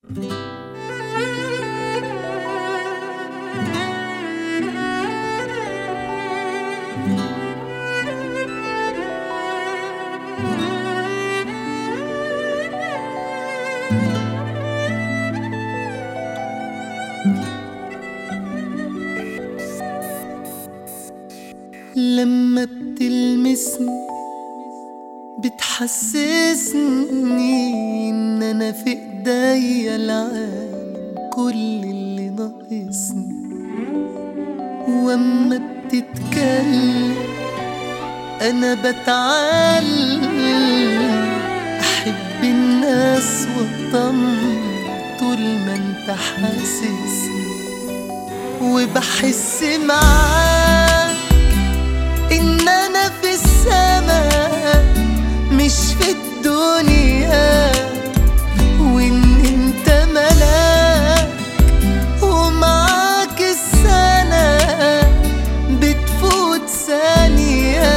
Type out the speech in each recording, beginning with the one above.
لما بتلمسني بتحسسني ان انا في ايديا العالم كل اللي ناقصني واما بتتكلم انا بتعلم احب الناس واطمن طول ما انت حاسسني وبحس معاك ان انا في السماء مش في الدنيا وان انت ملاك ومعاك السنة بتفوت ثانية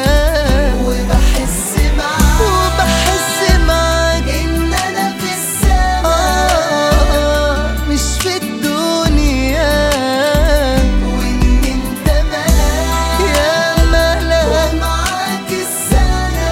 وبحس معاك وبحس معاك ان انا في السماء مش في الدنيا وان انت ملاك يا ملاك ومعاك السنة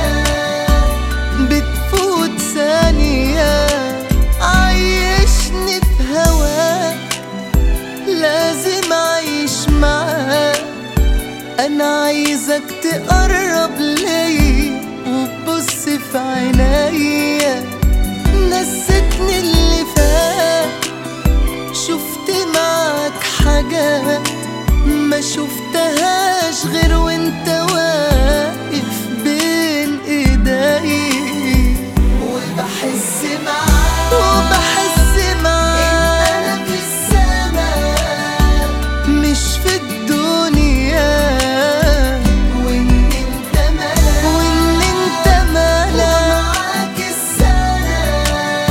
بتفوت ثانية عيشني في هواك لازم أعيش معاك أنا عايزك تقرب ليا وتبص في عينيا نستني اللي فات شفت معاك حاجات ما شفتهاش غير وانت واقف بين ايدي وبحس معاك وبحس معاك ان انا في السماء مش في الدنيا وان انت ملاك وان انت ملاك ومعاك السنة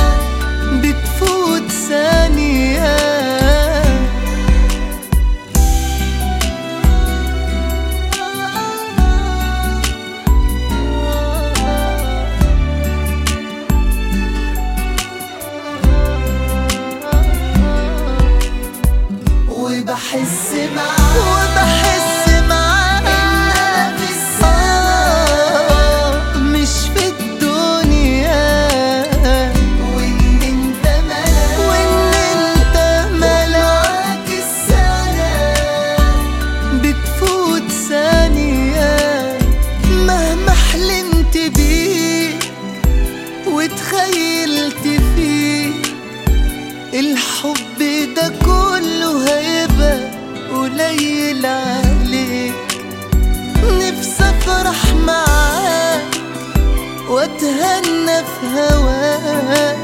بتفوت ثانية وبحس معاك وبحس معاك ان انا في السماء مش في الدنيا وان انت ملاك وان انت ملاك السنة بتفوت ثانية مهما حلمت بيك وتخيلت فيك الحب ده كله هيبقى قليل عليك نفسي افرح معاك واتهنى في هواك